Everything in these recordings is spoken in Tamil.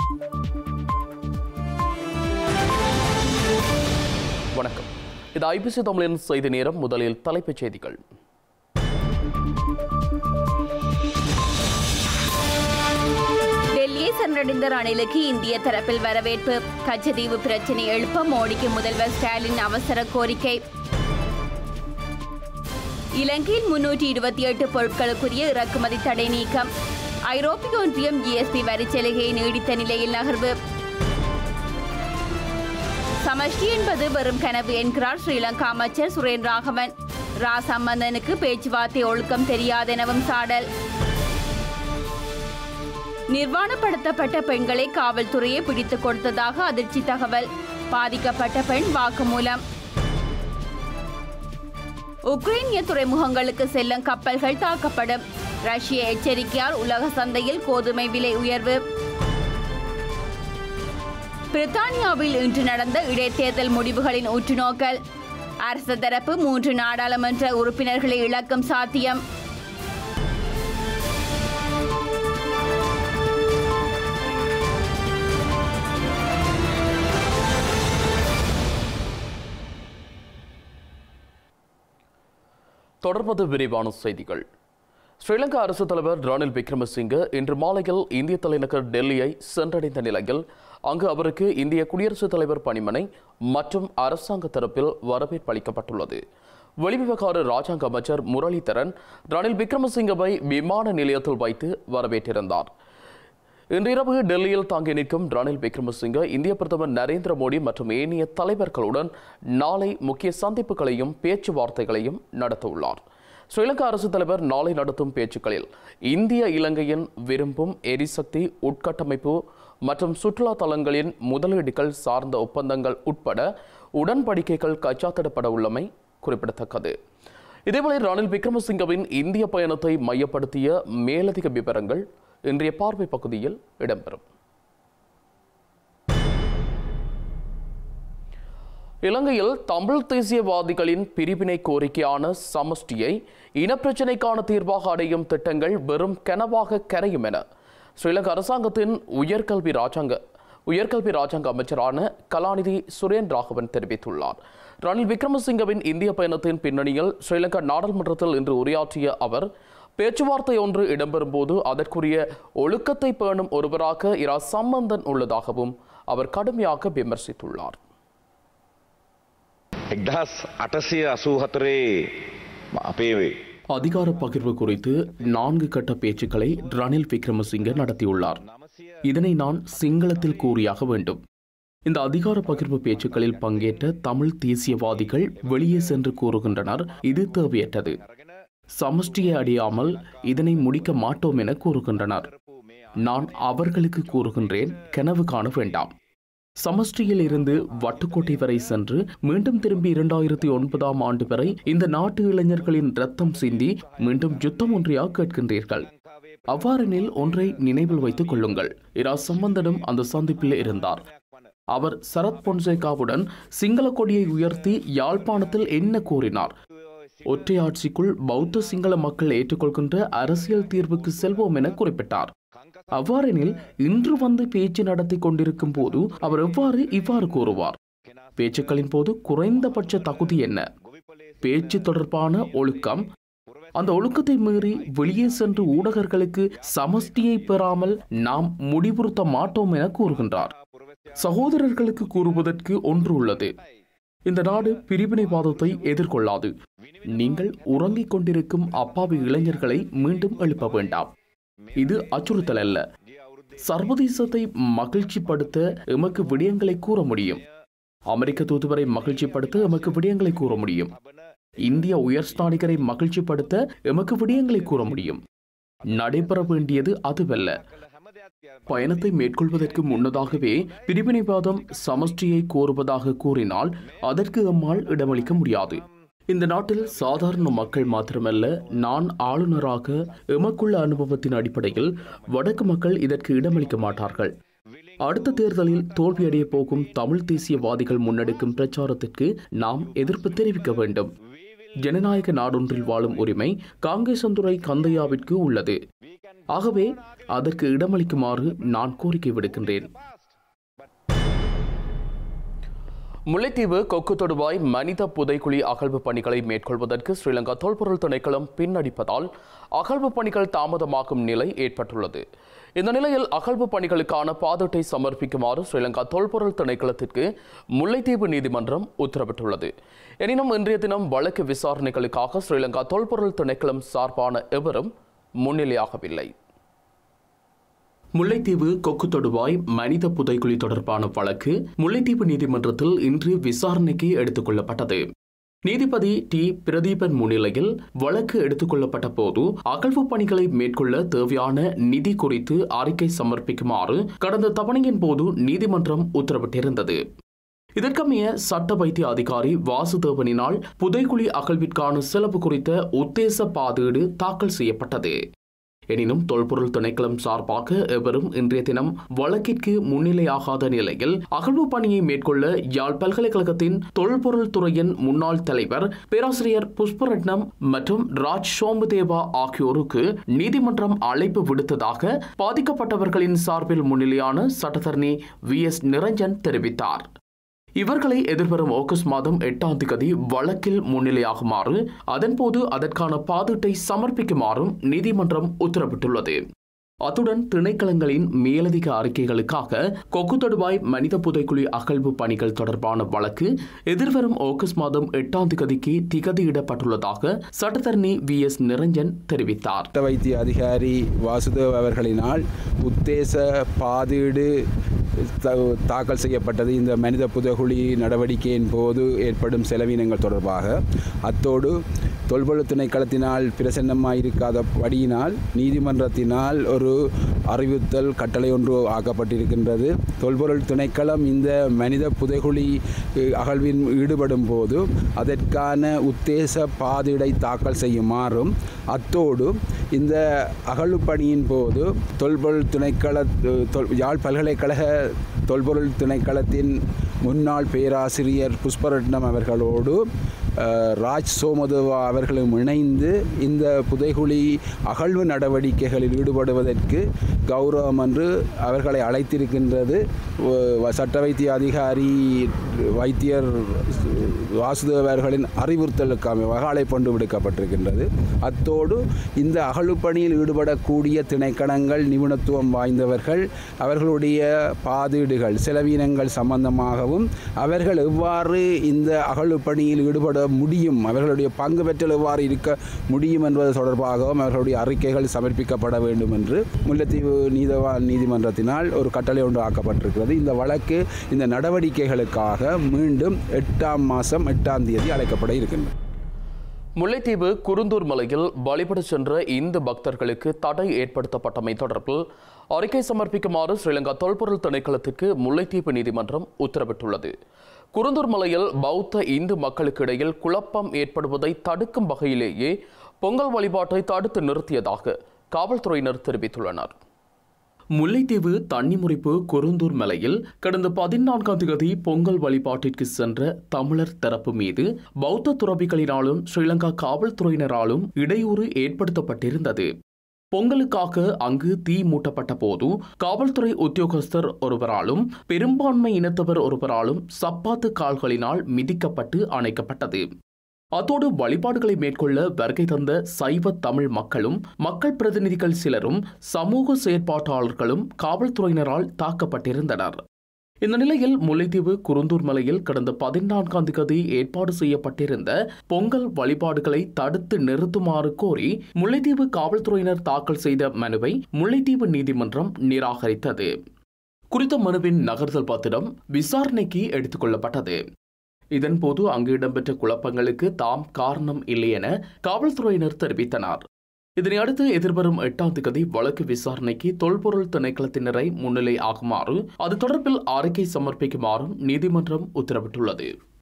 வணக்கம் இது ஐபிசி தமிழின் செய்தி நேரம் முதலில் தலைப்புச் செய்திகள் டெல்லியை சென்றடைந்த ரணிலுக்கு இந்திய தரப்பில் வரவேற்பு கச்சதீவு பிரச்சினை எழுப்ப மோடிக்கு முதல்வர் ஸ்டாலின் அவசர கோரிக்கை இலங்கையில் முன்னூற்றி இருபத்தி எட்டு பொருட்களுக்குரிய இறக்குமதி தடை நீக்கம் ஐரோப்பிய ஒன்றியம் ஜிஎஸ்பி வரிச்சலுகையை நீடித்த நிலையில் நகர்வு சமஷ்டி என்பது வெறும் கனவு என்கிறார் ஸ்ரீலங்கா அமைச்சர் சுரேன் ராகவன் ரா சம்பந்தனுக்கு பேச்சுவார்த்தை ஒழுக்கம் தெரியாதெனவும் சாடல் நிர்வாணப்படுத்தப்பட்ட பெண்களை காவல்துறையே பிடித்துக் கொடுத்ததாக அதிர்ச்சி தகவல் பாதிக்கப்பட்ட பெண் வாக்குமூலம் உக்ரைனிய துறைமுகங்களுக்கு செல்லும் கப்பல்கள் தாக்கப்படும் ரஷ்ய எச்சரிக்கையால் உலக சந்தையில் கோதுமை விலை உயர்வு பிரித்தானியாவில் இன்று நடந்த இடைத்தேர்தல் முடிவுகளின் உற்றுநோக்கல் அரசு தரப்பு மூன்று நாடாளுமன்ற உறுப்பினர்களை இழக்கும் சாத்தியம் தொடர்பது விரிவான செய்திகள் ஸ்ரீலங்கா அரசு தலைவர் ரணில் விக்ரமசிங்க இன்று மாலையில் இந்திய தலைநகர் டெல்லியை சென்றடைந்த நிலையில் அங்கு அவருக்கு இந்திய குடியரசுத் தலைவர் பணிமனை மற்றும் அரசாங்க தரப்பில் வரவேற்பு அளிக்கப்பட்டுள்ளது வெளிவிவகார ராஜாங்க அமைச்சர் முரளிதரன் ரணில் விக்ரமசிங்கவை விமான நிலையத்தில் வைத்து வரவேற்றிருந்தார் இன்றிரவு டெல்லியில் தாங்கி நிற்கும் ரணில் விக்ரமசிங்க இந்திய பிரதமர் நரேந்திர மோடி மற்றும் ஏனைய தலைவர்களுடன் நாளை முக்கிய சந்திப்புகளையும் பேச்சுவார்த்தைகளையும் நடத்தவுள்ளார் ஸ்ரீலங்கா அரசுத் தலைவர் நாளை நடத்தும் பேச்சுக்களில் இந்திய இலங்கையின் விரும்பும் எரிசக்தி உட்கட்டமைப்பு மற்றும் சுற்றுலா தலங்களின் முதலீடுகள் சார்ந்த ஒப்பந்தங்கள் உட்பட உடன்படிக்கைகள் கைச்சாத்திடப்பட உள்ளமை குறிப்பிடத்தக்கது இதேவேளை ரணில் விக்ரமசிங்கவின் இந்திய பயணத்தை மையப்படுத்திய மேலதிக விவரங்கள் இன்றைய பார்வை பகுதியில் இடம்பெறும் இலங்கையில் தமிழ் தேசியவாதிகளின் பிரிவினை கோரிக்கையான சமஷ்டியை இனப்பிரச்சினைக்கான தீர்வாக அடையும் திட்டங்கள் வெறும் கனவாக கரையும் என ஸ்ரீலங்கா அரசாங்கத்தின் உயர்கல்வி ராஜாங்க உயர்கல்வி ராஜாங்க அமைச்சரான கலாநிதி சுரேன் ராகவன் தெரிவித்துள்ளார் ரணில் விக்ரமசிங்கவின் இந்திய பயணத்தின் பின்னணியில் ஸ்ரீலங்கா நாடாளுமன்றத்தில் இன்று உரையாற்றிய அவர் பேச்சுவார்த்தை ஒன்று இடம்பெறும் போது அதற்குரிய ஒழுக்கத்தை பேணும் ஒருவராக இரா சம்பந்தன் உள்ளதாகவும் அவர் கடுமையாக விமர்சித்துள்ளார் එක්දහස් අටසිය අසූ හතරේ අපේ அதிகார பகிர்வு குறித்து நான்கு கட்ட பேச்சுக்களை ரணில் விக்ரமசிங்க நடத்தியுள்ளார் இதனை நான் சிங்களத்தில் கூறியாக வேண்டும் இந்த அதிகார பகிர்வு பேச்சுக்களில் பங்கேற்ற தமிழ் தேசியவாதிகள் வெளியே சென்று கூறுகின்றனர் இது தேவையற்றது சமஷ்டியை அடையாமல் இதனை முடிக்க மாட்டோம் என கூறுகின்றனர் நான் அவர்களுக்கு கூறுகின்றேன் கனவு காண வேண்டாம் சமஷ்டியில் இருந்து வட்டுக்கோட்டை வரை சென்று மீண்டும் திரும்பி இரண்டாயிரத்தி ஒன்பதாம் ஆண்டு வரை இந்த நாட்டு இளைஞர்களின் ரத்தம் சிந்தி மீண்டும் யுத்தம் ஒன்றையா கேட்கின்றீர்கள் அவ்வாறெனில் ஒன்றை நினைவில் வைத்துக் கொள்ளுங்கள் இரா சம்பந்தனும் அந்த சந்திப்பில் இருந்தார் அவர் சரத் பொன்சேகாவுடன் சிங்கள கொடியை உயர்த்தி யாழ்ப்பாணத்தில் என்ன கூறினார் ஒற்றையாட்சிக்குள் பௌத்த சிங்கள மக்கள் ஏற்றுக்கொள்கின்ற அரசியல் தீர்வுக்கு செல்வோம் என குறிப்பிட்டார் அவ்வாறெனில் இன்று வந்து பேச்சு நடத்தி கொண்டிருக்கும் போது அவர் எவ்வாறு இவ்வாறு கூறுவார் பேச்சுக்களின் போது குறைந்தபட்ச தகுதி என்ன பேச்சு தொடர்பான ஒழுக்கம் அந்த ஒழுக்கத்தை மீறி வெளியே சென்று ஊடகர்களுக்கு சமஷ்டியை பெறாமல் நாம் முடிவுறுத்த மாட்டோம் என கூறுகின்றார் சகோதரர்களுக்கு கூறுவதற்கு ஒன்று உள்ளது இந்த நாடு பிரிவினைவாதத்தை எதிர்கொள்ளாது நீங்கள் உறங்கிக் கொண்டிருக்கும் அப்பாவி இளைஞர்களை மீண்டும் எழுப்ப வேண்டாம் இது அச்சுறுத்தல் அல்ல சர்வதேசத்தை மகிழ்ச்சிப்படுத்த எமக்கு விடயங்களை கூற முடியும் அமெரிக்க தூதுவரை மகிழ்ச்சிப்படுத்த எமக்கு விடயங்களை கூற முடியும் இந்திய உயர்ஸ்தானிகரை மகிழ்ச்சிப்படுத்த எமக்கு விடயங்களை கூற முடியும் நடைபெற வேண்டியது அதுவல்ல பயணத்தை மேற்கொள்வதற்கு முன்னதாகவே பிரிவினைவாதம் சமஷ்டியை கோருவதாக கூறினால் அதற்கு எம்மால் இடமளிக்க முடியாது இந்த நாட்டில் சாதாரண மக்கள் மாத்திரமல்ல நான் ஆளுநராக எமக்குள்ள அனுபவத்தின் அடிப்படையில் வடக்கு மக்கள் இதற்கு இடமளிக்க மாட்டார்கள் அடுத்த தேர்தலில் தோல்வியடைய போகும் தமிழ் தேசியவாதிகள் முன்னெடுக்கும் பிரச்சாரத்திற்கு நாம் எதிர்ப்பு தெரிவிக்க வேண்டும் ஜனநாயக நாடொன்றில் வாழும் உரிமை காங்கேசந்துறை கந்தையாவிற்கு உள்ளது ஆகவே அதற்கு இடமளிக்குமாறு நான் கோரிக்கை விடுக்கின்றேன் முல்லைத்தீவு கொக்கு தொடுவாய் மனித புதைக்குழி அகழ்வு பணிகளை மேற்கொள்வதற்கு ஸ்ரீலங்கா தொல்பொருள் திணைக்களம் பின்னடிப்பதால் அகழ்வு பணிகள் தாமதமாகும் நிலை ஏற்பட்டுள்ளது இந்த நிலையில் அகழ்வு பணிகளுக்கான பாதட்டை சமர்ப்பிக்குமாறு ஸ்ரீலங்கா தொல்பொருள் திணைக்களத்திற்கு முல்லைத்தீவு நீதிமன்றம் உத்தரவிட்டுள்ளது எனினும் இன்றைய தினம் வழக்கு விசாரணைகளுக்காக ஸ்ரீலங்கா தொல்பொருள் திணைக்களம் சார்பான எவரும் முன்னிலையாகவில்லை முல்லைத்தீவு கொக்கு தொடுவாய் மனித புதைக்குழி தொடர்பான வழக்கு முல்லைத்தீவு நீதிமன்றத்தில் இன்று விசாரணைக்கு எடுத்துக் கொள்ளப்பட்டது நீதிபதி டி பிரதீபன் முன்னிலையில் வழக்கு எடுத்துக் கொள்ளப்பட்ட போது அகழ்வு பணிகளை மேற்கொள்ள தேவையான நிதி குறித்து அறிக்கை சமர்ப்பிக்குமாறு கடந்த தவணையின் போது நீதிமன்றம் உத்தரவிட்டிருந்தது இதற்கமைய சட்ட வைத்திய அதிகாரி வாசுதேவனினால் புதைக்குழி அகழ்விற்கான செலவு குறித்த உத்தேச பாதீடு தாக்கல் செய்யப்பட்டது எனினும் தொல்பொருள் திணைக்களம் சார்பாக எவரும் இன்றைய தினம் வழக்கிற்கு முன்னிலையாகாத நிலையில் அகழ்வு பணியை மேற்கொள்ள யாழ் பல்கலைக்கழகத்தின் தொல்பொருள் துறையின் முன்னாள் தலைவர் பேராசிரியர் புஷ்பரட்னம் மற்றும் ராஜ் சோமுதேவா ஆகியோருக்கு நீதிமன்றம் அழைப்பு விடுத்ததாக பாதிக்கப்பட்டவர்களின் சார்பில் முன்னிலையான சட்டத்தரணி வி எஸ் நிரஞ்சன் தெரிவித்தார் இவர்களை எதிர்வரும் ஆகஸ்ட் மாதம் எட்டாம் தேதி வழக்கில் முன்னிலையாகுமாறு அதன்போது அதற்கான பாதீட்டை சமர்ப்பிக்குமாறும் நீதிமன்றம் உத்தரவிட்டுள்ளது அத்துடன் திணைக்களங்களின் மேலதிக அறிக்கைகளுக்காக கொக்கு தொடுவாய் மனித புதைக்குழி அகழ்வு பணிகள் தொடர்பான வழக்கு எதிர்வரும் ஆகஸ்ட் மாதம் எட்டாம் தேதிக்கு திகதியிடப்பட்டுள்ளதாக சட்டத்தரணி வி எஸ் நிரஞ்சன் தெரிவித்தார் சட்ட வைத்திய அதிகாரி வாசுதேவ் அவர்களினால் உத்தேச பாதீடு த- தாக்கல் செய்யப்பட்டது இந்த மனித புதகுழி நடவடிக்கையின் போது ஏற்படும் செலவினங்கள் தொடர்பாக அத்தோடு தொல்பொருள் திணைக்களத்தினால் பிரசன்னமாயிருக்காத படியினால் நீதிமன்றத்தினால் ஒரு அறிவித்தல் கட்டளை ஒன்று ஆக்கப்பட்டிருக்கின்றது தொல்பொருள் திணைக்களம் இந்த மனித புதைகுழி அஹ், அகழ்வின் ஈடுபடும் போது அதற்கான உத்தேச பாதிடை தாக்கல் செய்யுமாறும் அத்தோடு இந்த அகழ்வு பணியின் போது தொல்பொருள் திணைக்கள தொல் யாழ் பல்கலைக்கழக தொல்பொருள் திணைக்களத்தின் முன்னாள் பேராசிரியர் புஷ்பரட்னம் அவர்களோடு அஹ், ராஜ் சோமதேவா அவர்களும் இணைந்து இந்த புதைகுழி அகழ்வு நடவடிக்கைகளில் ஈடுபடுவதற்கு கௌரவம் என்று அவர்களை அழைத்திருக்கின்றது வ- சட்ட வைத்திய அதிகாரி வைத்தியர் வாசுதேவ அவர்களின் அறிவுறுத்தலுக்கு அமைவாக அழைப்பொண்டு விடுக்கப்பட்டிருக்கின்றது அத்தோடு இந்த அகழ்வு பணியில் ஈடுபடக்கூடிய திணைக்களங்கள் நிபுணத்துவம் வாய்ந்தவர்கள் அவர்களுடைய பாதீடுகள் செலவினங்கள் சம்பந்தமாகவும் அவர்கள் எவ்வாறு இந்த அகழ்வு பணியில் ஈடுபட முடியும் அவர்களுடைய பங்கு பெற்றல் எவ்வாறு இருக்க முடியும் என்பது தொடர்பாகவும் அவர்களுடைய அறிக்கைகள் சமர்ப்பிக்கப்பட வேண்டும் என்று முல்லைத்தீவு நீதவான் நீதிமன்றத்தினால் ஒரு கட்டளை ஒன்று ஆக்கப்பட்டிருக்கிறது இந்த வழக்கு இந்த நடவடிக்கைகளுக்காக மீண்டும் எட்டாம் மாதம் எட்டாம் தேதி அழைக்கப்பட இருக்கின்றது முல்லைத்தீவு குருந்தூர் மலையில் வழிபட சென்ற இந்து பக்தர்களுக்கு தடை ஏற்படுத்தப்பட்டமை தொடர்பில் அறிக்கை சமர்ப்பிக்குமாறு ஸ்ரீலங்கா தொல்பொருள் திணைக்களத்திற்கு முல்லைத்தீவு நீதிமன்றம் உத்தரவிட்டுள்ளது குருந்தூர் மலையில் பௌத்த இந்து மக்களுக்கு இடையில் குழப்பம் ஏற்படுவதை தடுக்கும் வகையிலேயே பொங்கல் வழிபாட்டை தடுத்து நிறுத்தியதாக காவல்துறையினர் தெரிவித்துள்ளனர் முல்லைத்தீவு தண்ணிமுறிப்பு குருந்தூர் மலையில் கடந்த பதினான்காம் தேதி பொங்கல் வழிபாட்டிற்கு சென்ற தமிழர் தரப்பு மீது பௌத்த துறவிகளினாலும் ஸ்ரீலங்கா காவல்துறையினராலும் இடையூறு ஏற்படுத்தப்பட்டிருந்தது பொங்கலுக்காக அங்கு தீ மூட்டப்பட்ட போது காவல்துறை உத்தியோகஸ்தர் ஒருவராலும் பெரும்பான்மை இனத்தவர் ஒருவராலும் சப்பாத்து கால்களினால் மிதிக்கப்பட்டு அணைக்கப்பட்டது அத்தோடு வழிபாடுகளை மேற்கொள்ள வருகை தந்த சைவ தமிழ் மக்களும் மக்கள் பிரதிநிதிகள் சிலரும் சமூக செயற்பாட்டாளர்களும் காவல்துறையினரால் தாக்கப்பட்டிருந்தனர் இந்த நிலையில் முல்லைத்தீவு குருந்தூர் மலையில் கடந்த பதினான்காம் தேதி ஏற்பாடு செய்யப்பட்டிருந்த பொங்கல் வழிபாடுகளை தடுத்து நிறுத்துமாறு கோரி முல்லைத்தீவு காவல்துறையினர் தாக்கல் செய்த மனுவை முல்லைத்தீவு நீதிமன்றம் நிராகரித்தது குறித்த மனுவின் நகர்தல் பத்திரம் விசாரணைக்கு எடுத்துக் கொள்ளப்பட்டது இதன்போது அங்கு இடம்பெற்ற குழப்பங்களுக்கு தாம் காரணம் இல்லை என காவல்துறையினர் தெரிவித்தனர் இதனை அடுத்து எதிர்வரும் எட்டாம் தேதி வழக்கு விசாரணைக்கு தொல்பொருள் திணைக்களத்தினரை முன்னிலை ஆகுமாறு அது தொடர்பில் அறிக்கை சமர்ப்பிக்குமாறும் நீதிமன்றம் உத்தரவிட்டுள்ளது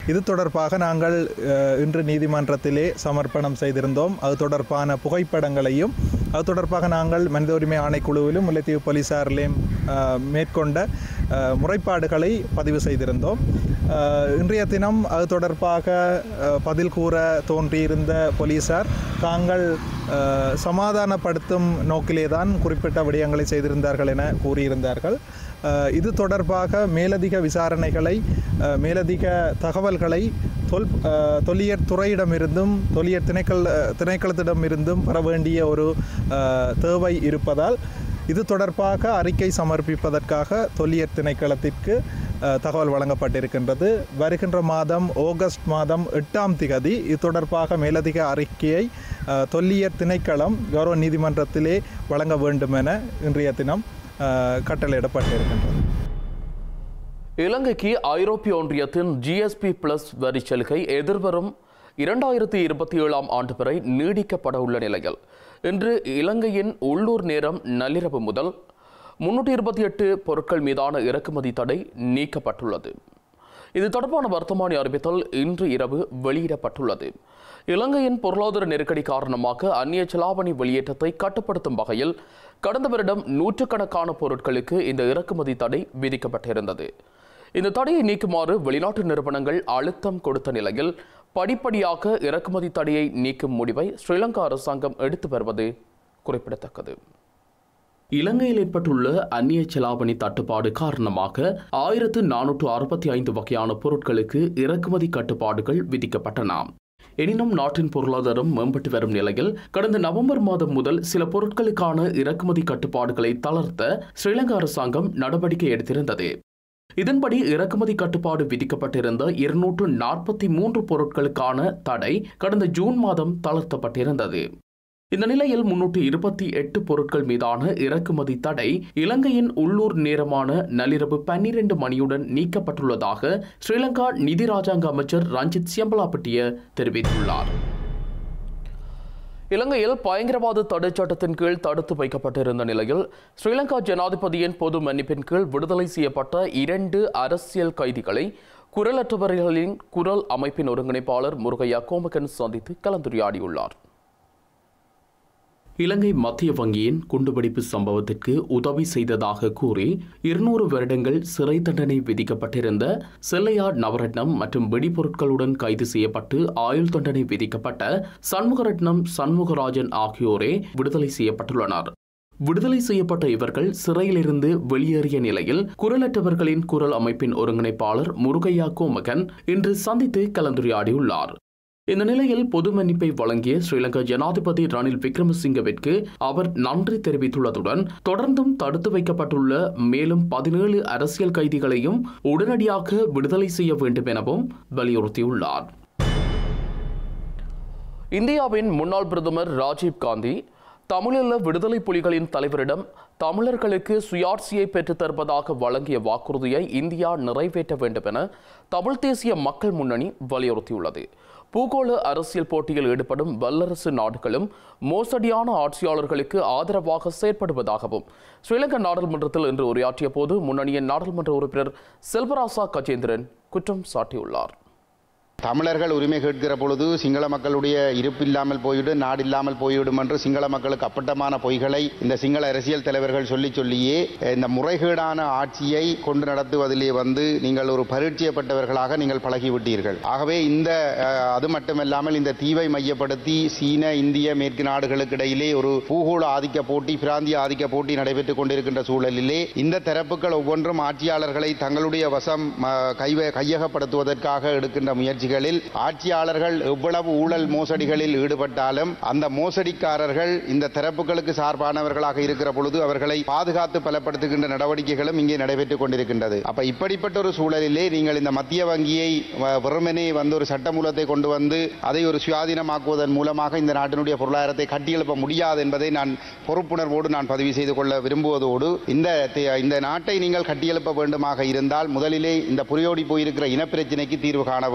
இது தொடர்பாக நாங்கள் அஹ், இன்று நீதிமன்றத்திலே சமர்ப்பணம் செய்திருந்தோம் அது தொடர்பான புகைப்படங்களையும் அது தொடர்பாக நாங்கள் மனித உரிமை ஆணைக்குழுவிலும் முல்லைத்தீவு போலீசாரிலையும் அஹ், மேற்கொண்ட அஹ், முறைப்பாடுகளை பதிவு செய்திருந்தோம் அஹ், இன்றைய தினம் அது தொடர்பாக அஹ், பதில் கூற தோன்றியிருந்த போலீசார் தாங்கள் அஹ், சமாதானப்படுத்தும் நோக்கிலே தான் குறிப்பிட்ட விடயங்களை செய்திருந்தார்கள் என கூறியிருந்தார்கள் அஹ், இது தொடர்பாக மேலதிக விசாரணைகளை அஹ், மேலதிக தகவல்களை தொல் அஹ், தொல்லியற் துறையிடமிருந்தும் தொல்லியற் திணைக்கள திணைக்களத்திடமிருந்தும் பெற வேண்டிய ஒரு அஹ், தேவை இருப்பதால் இது தொடர்பாக அறிக்கை சமர்ப்பிப்பதற்காக தொல்லியற் திணைக்களத்திற்கு அஹ், தகவல் வழங்கப்பட்டிருக்கின்றது வருகின்ற மாதம் ஆகஸ்ட் மாதம் எட்டாம் திகதி இது தொடர்பாக மேலதிக அறிக்கையை அஹ், தொல்லியற் திணைக்களம் கௌரவ நீதிமன்றத்திலே வழங்க வேண்டும் என இன்றைய தினம் அஹ், கட்டளையிடப்பட்டிருக்கின்றது இலங்கைக்கு ஐரோப்பிய ஒன்றியத்தின் ஜிஎஸ்பி பிளஸ் வரி சலுகை எதிர்வரும் இரண்டாயிரத்தி இருபத்தி ஏழாம் ஆண்டு வரை நீடிக்கப்பட உள்ள நிலையில் இன்று இலங்கையின் உள்ளூர் நேரம் நள்ளிரவு முதல் முன்னூற்றி இருபத்தி எட்டு பொருட்கள் மீதான இறக்குமதி தடை நீக்கப்பட்டுள்ளது இது தொடர்பான வர்த்தமானி அறிவித்தல் இன்று இரவு வெளியிடப்பட்டுள்ளது இலங்கையின் பொருளாதார நெருக்கடி காரணமாக அந்நிய செலாவணி வெளியேற்றத்தை கட்டுப்படுத்தும் வகையில் கடந்த வருடம் நூற்றுக்கணக்கான பொருட்களுக்கு இந்த இறக்குமதி தடை விதிக்கப்பட்டிருந்தது இந்த தடையை நீக்குமாறு வெளிநாட்டு நிறுவனங்கள் அழுத்தம் கொடுத்த நிலையில் படிப்படியாக இறக்குமதி தடையை நீக்கும் முடிவை ஸ்ரீலங்கா அரசாங்கம் எடுத்து வருவது குறிப்பிடத்தக்கது இலங்கையில் ஏற்பட்டுள்ள அந்நிய செலாவணி தட்டுப்பாடு காரணமாக ஆயிரத்து நானூற்று அறுபத்தி ஐந்து வகையான பொருட்களுக்கு இறக்குமதி கட்டுப்பாடுகள் விதிக்கப்பட்டன எனினும் நாட்டின் பொருளாதாரம் மேம்பட்டு வரும் நிலையில் கடந்த நவம்பர் மாதம் முதல் சில பொருட்களுக்கான இறக்குமதி கட்டுப்பாடுகளை தளர்த்த ஸ்ரீலங்கா அரசாங்கம் நடவடிக்கை எடுத்திருந்தது இதன்படி இறக்குமதி கட்டுப்பாடு விதிக்கப்பட்டிருந்த இருநூற்று நாற்பத்தி மூன்று பொருட்களுக்கான தடை கடந்த ஜூன் மாதம் தளர்த்தப்பட்டிருந்தது இந்த நிலையில் முன்னூற்றி இருபத்தி எட்டு பொருட்கள் மீதான இறக்குமதி தடை இலங்கையின் உள்ளூர் நேரமான நள்ளிரவு பன்னிரண்டு மணியுடன் நீக்கப்பட்டுள்ளதாக ஸ்ரீலங்கா நிதி ராஜாங்க அமைச்சர் ரஞ்சித் சியம்பலாப்பட்டிய தெரிவித்துள்ளார் இலங்கையில் பயங்கரவாத தடைச் சட்டத்தின் கீழ் தடுத்து வைக்கப்பட்டிருந்த நிலையில் ஸ்ரீலங்கா ஜனாதிபதியின் பொது மன்னிப்பின் கீழ் விடுதலை செய்யப்பட்ட இரண்டு அரசியல் கைதிகளை குரலற்றவர்களின் குரல் அமைப்பின் ஒருங்கிணைப்பாளர் முருகையா கோமகன் சந்தித்து கலந்துரையாடியுள்ளார் இலங்கை மத்திய வங்கியின் குண்டுவெடிப்பு சம்பவத்திற்கு உதவி செய்ததாக கூறி இருநூறு வருடங்கள் சிறை தண்டனை விதிக்கப்பட்டிருந்த செல்லையா நவரட்னம் மற்றும் வெடிபொருட்களுடன் கைது செய்யப்பட்டு ஆயுள் தண்டனை விதிக்கப்பட்ட சண்முகரட்னம் சண்முகராஜன் ஆகியோரே விடுதலை செய்யப்பட்டுள்ளனர் விடுதலை செய்யப்பட்ட இவர்கள் சிறையிலிருந்து வெளியேறிய நிலையில் குரலற்றவர்களின் குரல் அமைப்பின் ஒருங்கிணைப்பாளர் முருகையா கோமகன் இன்று சந்தித்து கலந்துரையாடியுள்ளார் இந்த நிலையில் பொது மன்னிப்பை வழங்கிய ஸ்ரீலங்கா ஜனாதிபதி ரணில் விக்ரமசிங்கவிற்கு அவர் நன்றி தெரிவித்துள்ளதுடன் தொடர்ந்தும் தடுத்து வைக்கப்பட்டுள்ள மேலும் பதினேழு அரசியல் கைதிகளையும் உடனடியாக விடுதலை செய்ய வேண்டும் எனவும் வலியுறுத்தியுள்ளார் இந்தியாவின் முன்னாள் பிரதமர் ராஜீவ் காந்தி தமிழீழ விடுதலை புலிகளின் தலைவரிடம் தமிழர்களுக்கு சுயாட்சியை பெற்றுத் தருவதாக வழங்கிய வாக்குறுதியை இந்தியா நிறைவேற்ற வேண்டும் என தமிழ் தேசிய மக்கள் முன்னணி வலியுறுத்தியுள்ளது பூகோள அரசியல் போட்டியில் ஈடுபடும் வல்லரசு நாடுகளும் மோசடியான ஆட்சியாளர்களுக்கு ஆதரவாக செயற்படுவதாகவும் ஸ்ரீலங்கா நாடாளுமன்றத்தில் இன்று உரையாற்றிய போது முன்னணியின் நாடாளுமன்ற உறுப்பினர் செல்வராசா கஜேந்திரன் குற்றம் சாட்டியுள்ளார் தமிழர்கள் உரிமை கேட்கிற பொழுது சிங்கள மக்களுடைய இருப்பு இல்லாமல் போய்விடும் நாடு இல்லாமல் போய்விடும் என்று சிங்கள மக்களுக்கு அப்பட்டமான பொய்களை இந்த சிங்கள அரசியல் தலைவர்கள் சொல்லி சொல்லியே இந்த முறைகேடான ஆட்சியை கொண்டு நடத்துவதிலே வந்து நீங்கள் ஒரு பரீட்சையப்பட்டவர்களாக நீங்கள் பழகிவிட்டீர்கள் ஆகவே இந்த அஹ், அது மட்டுமல்லாமல் இந்த தீவை மையப்படுத்தி சீன இந்திய மேற்கு நாடுகளுக்கு இடையிலே ஒரு பூகோள ஆதிக்க போட்டி பிராந்திய ஆதிக்க போட்டி நடைபெற்றுக் கொண்டிருக்கின்ற சூழலிலே இந்த தரப்புகள் ஒவ்வொன்றும் ஆட்சியாளர்களை தங்களுடைய வசம் ம, கைவ கையகப்படுத்துவதற்காக எடுக்கின்ற முயற்சிகளில் ஆட்சியாளர்கள் எவ்வளவு ஊழல் மோசடிகளில் ஈடுபட்டாலும் அந்த மோசடிக்காரர்கள் இந்த தரப்புகளுக்கு சார்பானவர்களாக இருக்கிற பொழுது அவர்களை பாதுகாத்து பலப்படுத்துகின்ற நடவடிக்கைகளும் இங்கே நடைபெற்றுக் கொண்டிருக்கின்றது அப்ப இப்படிப்பட்ட ஒரு சூழலிலே நீங்கள் இந்த மத்திய வங்கியை வ- வெறுமனே வந்து ஒரு சட்டமூலத்தை கொண்டு வந்து அதை ஒரு சுயாதீனமாக்குவதன் மூலமாக இந்த நாட்டினுடைய பொருளாதாரத்தை கட்டியெழுப்ப முடியாது என்பதை நான் பொறுப்புணர்வோடு நான் பதிவு செய்து கொள்ள விரும்புவதோடு இந்த தி- இந்த நாட்டை நீங்கள் கட்டியெழுப்ப வேண்டுமாக இருந்தால் முதலிலே இந்த புரியோடி போயிருக்கிற இனப்பிரச்சினைக்கு தீர்வு காண வேண்டும்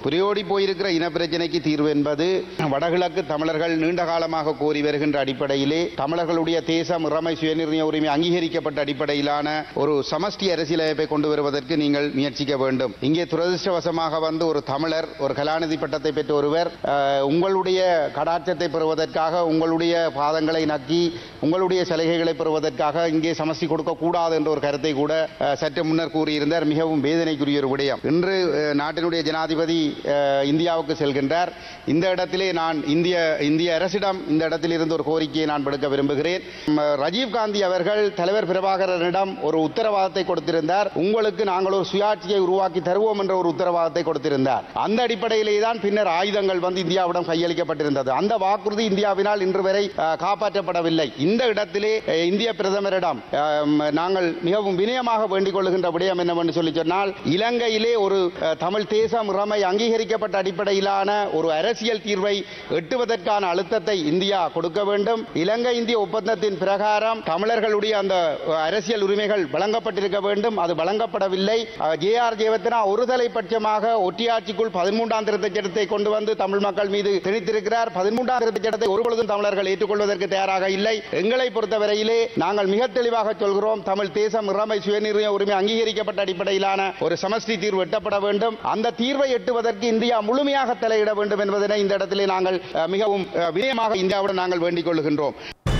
புரியோடி போயிருக்கிற இன பிரச்சனைக்கு தீர்வு என்பது வடகிழக்கு தமிழர்கள் நீண்ட காலமாக கோரி வருகின்ற அடிப்படையிலே தமிழர்களுடைய தேசம் இறமை சுயநிர்ணய உரிமை அங்கீகரிக்கப்பட்ட அடிப்படையிலான ஒரு சமஷ்டி அரசியலமைப்பை கொண்டு வருவதற்கு நீங்கள் முயற்சிக்க வேண்டும் இங்கே துரதிருஷ்டவசமாக வந்து ஒரு தமிழர் ஒரு கலாநிதி பட்டத்தை பெற்ற ஒருவர் அஹ், உங்களுடைய கடாட்சத்தை பெறுவதற்காக உங்களுடைய பாதங்களை நக்கி உங்களுடைய சலுகைகளை பெறுவதற்காக இங்கே சமஸ்டி கொடுக்க கூடாது என்ற ஒரு கருத்தை கூட அஹ், சற்று முன்னர் கூறியிருந்தார் மிகவும் வேதனைக்குரிய ஒரு விடயம் இன்று அஹ், நாட்டினுடைய ஜனாதிபதி அஹ், இந்தியாவுக்கு செல்கின்றார் இந்த இடத்திலே நான் இந்திய இந்திய அரசிடம் இந்த இடத்தில் இருந்து ஒரு கோரிக்கையை நான் விடுக்க விரும்புகிறேன் ம், ராஜீவ் காந்தி அவர்கள் தலைவர் பிரபாகரனிடம் ஒரு உத்தரவாதத்தை கொடுத்திருந்தார் உங்களுக்கு நாங்கள் ஒரு சுயாட்சியை உருவாக்கி தருவோம் என்ற ஒரு உத்தரவாதத்தை கொடுத்திருந்தார் அந்த அடிப்படையிலே தான் பின்னர் ஆயுதங்கள் வந்து இந்தியாவிடம் கையளிக்கப்பட்டிருந்தது அந்த வாக்குறுதி இந்தியாவினால் இன்று வரை அஹ், காப்பாற்றப்படவில்லை இந்த இடத்திலே அஹ், இந்திய பிரதமரிடம் அஹ், நாங்கள் மிகவும் வினயமாக வேண்டிக் கொள்ளுகின்ற விடயம் என்னவென்று சொல்லி சொன்னால் இலங்கையிலே ஒரு அஹ், தமிழ் தேசம் இறமை அங்கீகரிக்கப்பட்ட அடிப்படையிலான ஒரு அரசியல் தீர்வை எட்டுவதற்கான அழுத்தத்தை இந்தியா கொடுக்க வேண்டும் இலங்கை இந்திய ஒப்பந்தத்தின் பிரகாரம் தமிழர்களுடைய அந்த அஹ், அரசியல் உரிமைகள் வழங்கப்பட்டிருக்க வேண்டும் அது வழங்கப்படவில்லை ஜே ஆர் ஜெயவர்தனா ஒருதலை பட்சமாக ஒட்டியாட்சிக்குள் பதிமூன்றாம் திருத்தச் சட்டத்தை கொண்டு வந்து தமிழ் மக்கள் மீது திணித்திருக்கிறார் பதிமூன்றாம் திருத்தச் சட்டத்தை ஒருபொழுதும் தமிழர்கள் ஏற்றுக்கொள்வதற்கு தயாராக இல்லை எங்களை பொறுத்தவரையிலே நாங்கள் மிக தெளிவாக சொல்கிறோம் தமிழ் தேசம் இறமை சுயநிர்ணய உரிமை அங்கீகரிக்கப்பட்ட அடிப்படையிலான ஒரு சமஷ்டி தீர்வு எட்டப்பட வேண்டும் அந்த தீர்வை எட்டுவதற்கு இந்தியா முழுமையாக தலையிட வேண்டும் என்பதனை இந்த இடத்திலே நாங்கள் அஹ், மிகவும் அஹ், வினயமாக இந்தியாவுடன் நாங்கள் வேண்டிக் கொள்கின்றோம்